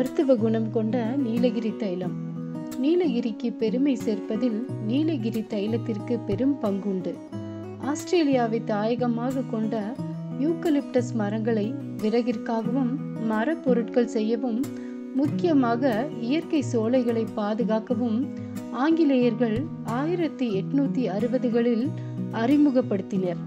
மருத்துவ குணம் கொண்ட நீலகிரி தைலம் நீலகிரிக்கு பெருமை சேர்ப்பதில் நீலகிரி தைலத்திற்கு பெரும் பங்குண்டு ஆஸ்திரேலியாவை தாயகமாக கொண்ட யூக்கலிப்டஸ் மரங்களை விறகிற்காகவும் மரப்பொருட்கள் செய்யவும் முக்கியமாக இயற்கை சோலைகளை பாதுகாக்கவும் ஆங்கிலேயர்கள் ஆயிரத்தி எட்நூத்தி அறுபதுகளில் அறிமுகப்படுத்தினர்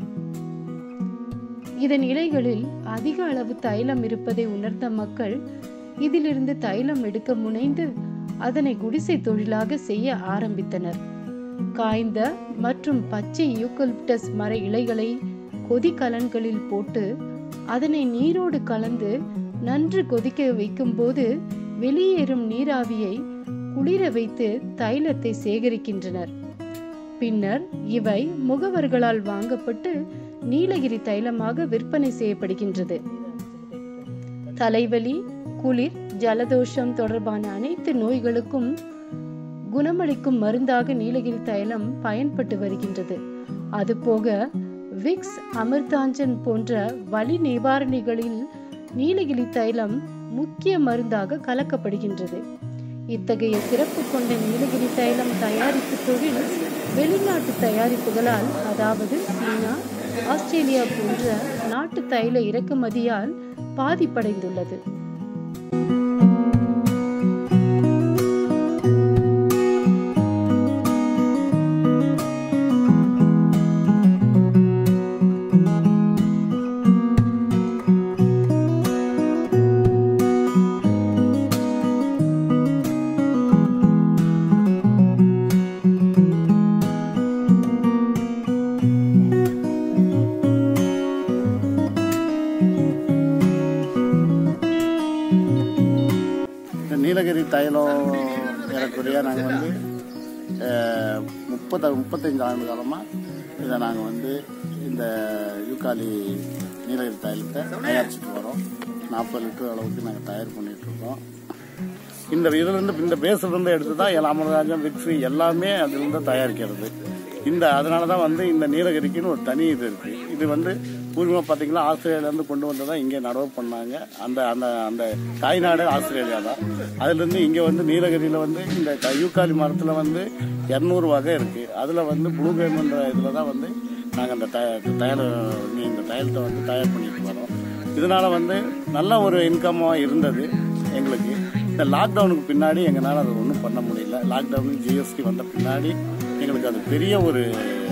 இதன் இலைகளில் அதிக அளவு தைலம் இருப்பதை உணர்ந்த மக்கள் இதிலிருந்து தைலம் எடுக்க முனைந்து அதனை குடிசை தொழிலாக செய்ய ஆரம்பித்தனர் காய்ந்த மற்றும் பச்சை யூக்கலிப்டஸ் மர இலைகளை கொதிக்கலன்களில் போட்டு அதனை நீரோடு கலந்து நன்று கொதிக்க வைக்கும்போது வெளியேறும் நீராவியை குளிர வைத்து தைலத்தை சேகரிக்கின்றனர் பின்னர் இவை முகவர்களால் வாங்கப்பட்டு நீலகிரி தைலமாக விற்பனை செய்யப்படுகின்றது தலைவலி குளிர் ஜலதோஷம் தொடர்பான அனைத்து நோய்களுக்கும் குணமளிக்கும் மருந்தாக நீலகிரி தைலம் பயன்பட்டு வருகின்றது அதுபோக விக்ஸ் அமிர்தாஞ்சன் போன்ற வலி நிவாரணிகளில் நீலகிரி தைலம் முக்கிய மருந்தாக கலக்கப்படுகின்றது இத்தகைய சிறப்பு கொண்ட நீலகிரி தைலம் தயாரிப்பு தொழில் வெளிநாட்டு தயாரிப்புகளால் அதாவது சீனா ஆஸ்திரேலியா போன்ற நாட்டு தைல இறக்குமதியால் பாதிப்படைந்துள்ளது இந்த நீலகிரி தைலம் ஏறக்குறைய நாங்கள் வந்து அஹ், முப்பது முப்பத்தஞ்சு ஆண்டு காலமாக இதை நாங்கள் வந்து இந்த யூக்காலி நீலகிரி தைலத்தை தயாரிச்சுட்டு வரோம் நாற்பது லிட்டர் அளவுக்கு நாங்கள் தயார் பண்ணிட்டு இருக்கோம் இந்த இதுலேருந்து இந்த பேஸ்லேருந்து எடுத்து தான் எல்லா அமரராஜம் விக்ஸு எல்லாமே அதுலேருந்து தயாரிக்கிறது இந்த அதனால தான் வந்து இந்த நீலகிரிக்குன்னு ஒரு தனி இது இருக்குது இது வந்து பூர்வமாக பார்த்தீங்கன்னா ஆஸ்திரேலியாவிலேருந்து கொண்டு வந்து தான் இங்கே நடவு பண்ணாங்க அந்த அந்த அந்த தாய்நாடு ஆஸ்திரேலியா தான் அதுலேருந்து இங்கே வந்து நீலகிரியில் வந்து இந்த க- யூக்காலி மரத்தில் வந்து இரநூறு வகை இருக்குது அதில் வந்து ப்ளூ கேம்ன்ற இதில் தான் வந்து நாங்கள் அந்த தய தயார் இந்த தைலத்தை வந்து தயார் பண்ணிட்டு வரோம் இதனால வந்து நல்ல ஒரு இன்கமாக இருந்தது எங்களுக்கு இந்த லாக்டவுனுக்கு பின்னாடி எங்களால் அதை ஒன்றும் பண்ண முடியல லாக்டவுன் ஜிஎஸ்டி வந்த பின்னாடி எங்களுக்கு அது பெரிய ஒரு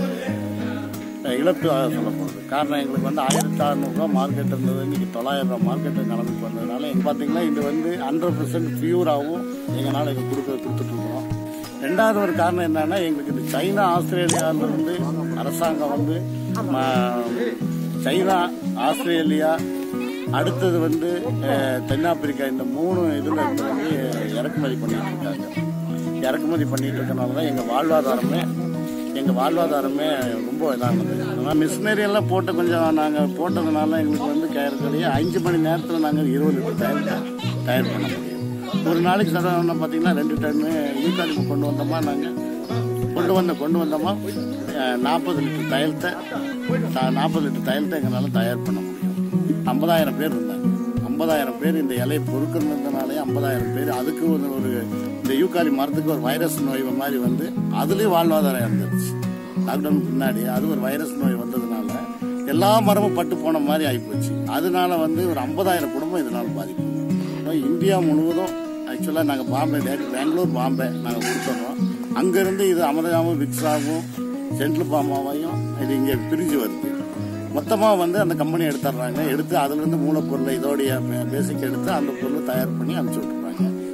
அஹ், இழப்பு சொல்லப்படுது காரணம் எங்களுக்கு வந்து ஆயிரத்தி அறநூறுவா மார்க்கெட் இருந்தது இன்னைக்கு தொள்ளாயிரம் ரூபா மார்க்கெட் நிலமைக்கு வந்ததுனால எங்க பார்த்தீங்கன்னா இது வந்து ஹண்ட்ரட் பர்சன்ட் பியூராகவும் எங்களால் எங்களுக்கு கொடுக்க கொடுத்துட்ருக்கோம் ரெண்டாவது ஒரு காரணம் என்னன்னா எங்களுக்கு இந்த சைனா ஆஸ்திரேலியாவில் வந்து அரசாங்கம் வந்து ம- சைனா ஆஸ்திரேலியா அடுத்தது வந்து அஹ், தென்னாப்பிரிக்கா இந்த மூணு இதில் வந்து இறக்குமதி பண்ணிட்டு இருக்காங்க இறக்குமதி பண்ணிட்டு இருக்கனால தான் எங்கள் வாழ்வாதாரமே எங்கள் வாழ்வாதாரமே ரொம்ப இதானது ஆனால் மிஷினரி எல்லாம் போட்டு கொஞ்சம் நாங்கள் போட்டதுனால எங்களுக்கு வந்து கேரக்கடியே அஞ்சு மணி நேரத்தில் நாங்கள் இருபது லிட்டர் தயார் தயார் பண்ண முடியும் ஒரு நாளைக்கு சாதாரண பார்த்தீங்கன்னா ரெண்டு டன்னு ஈக்காலிப்பு கொண்டு வந்தோமா நாங்கள் கொண்டு வந்த கொண்டு வந்தோமா நாற்பது லிட்டர் தைலத்தை நாற்பது லிட்டர் தைலத்தை எங்களால் தயார் பண்ண முடியும் ஐம்பதாயிரம் பேர் இருந்தாங்க ஐம்பதாயிரம் பேர் இந்த இலையை பொறுக்கிறதுனாலே ஐம்பதாயிரம் பேர் அதுக்கு ஒரு ஒரு இந்த யூக்காலி மரத்துக்கு ஒரு வைரஸ் நோய் மாதிரி வந்து அதுலேயும் வாழ்வாதாரம் இருந்துச்சு லாக்டவுனுக்கு முன்னாடி அது ஒரு வைரஸ் நோய் வந்ததுனால எல்லா மரமும் பட்டு போன மாதிரி ஆகிப்போச்சு அதனால வந்து ஒரு ஐம்பதாயிரம் குடும்பம் இதனால் பாதிப்பு இப்போ இந்தியா முழுவதும் ஆக்சுவலாக நாங்கள் பாம்பே டேரக்ட் பெங்களூர் பாம்பே நாங்கள் கொடுத்துட்றோம் அங்கேருந்து இது அமரஜாமும் விக்ஸாகவும் சென்ட்ரல் பாமாவையும் இது இங்கே பிரிஞ்சு வருது மொத்தமாக வந்து அந்த கம்பெனி எடுத்துடுறாங்க எடுத்து அதுலேருந்து மூலப்பொருளை இதோடைய பேசிக் எடுத்து அந்த பொருளை தயார் பண்ணி அனுப்பிச்சி விட்டுறாங்க